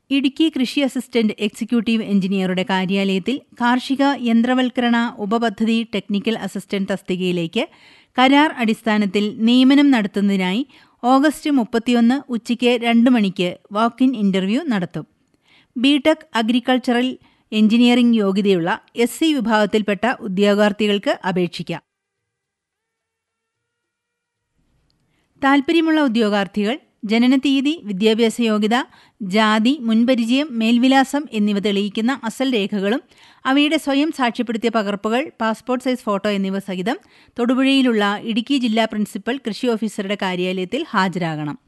ഇടുക്കി കൃഷി assistant executive എഞ്ചിനീയറുടെ കാര്യാലയത്തിൽ കാർഷിക യന്ത്രവൽക്കരണ ഉപപദ്ധതി ടെക്നിക്കൽ അസിസ്റ്റന്റ് തസ്തികയിലേക്ക് കരാർ അടിസ്ഥാനത്തിൽ നിയമനം നടത്തുന്നതിനായി ഓഗസ്റ്റ് മുപ്പത്തിയൊന്ന് ഉച്ചയ്ക്ക് രണ്ട് മണിക്ക് വാക്ക് ഇൻ ഇന്റർവ്യൂ നടത്തും ബിടെക് അഗ്രികൾച്ചറൽ എഞ്ചിനീയറിംഗ് യോഗ്യതയുള്ള എസ് സി വിഭാഗത്തിൽപ്പെട്ട ഉദ്യോഗാർത്ഥികൾക്ക് അപേക്ഷിക്കാം താൽപ്പര്യമുള്ള ഉദ്യോഗാർത്ഥികൾ ജനനതീയതി വിദ്യാഭ്യാസ യോഗ്യത ജാതി മുൻപരിചയം മേൽവിലാസം എന്നിവ തെളിയിക്കുന്ന അസൽ രേഖകളും അവയുടെ സ്വയം സാക്ഷ്യപ്പെടുത്തിയ പകർപ്പുകൾ പാസ്പോർട്ട് സൈസ് ഫോട്ടോ എന്നിവ സഹിതം തൊടുപുഴയിലുള്ള ഇടുക്കി ജില്ലാ പ്രിൻസിപ്പൽ കൃഷി ഓഫീസറുടെ കാര്യാലയത്തിൽ ഹാജരാകണം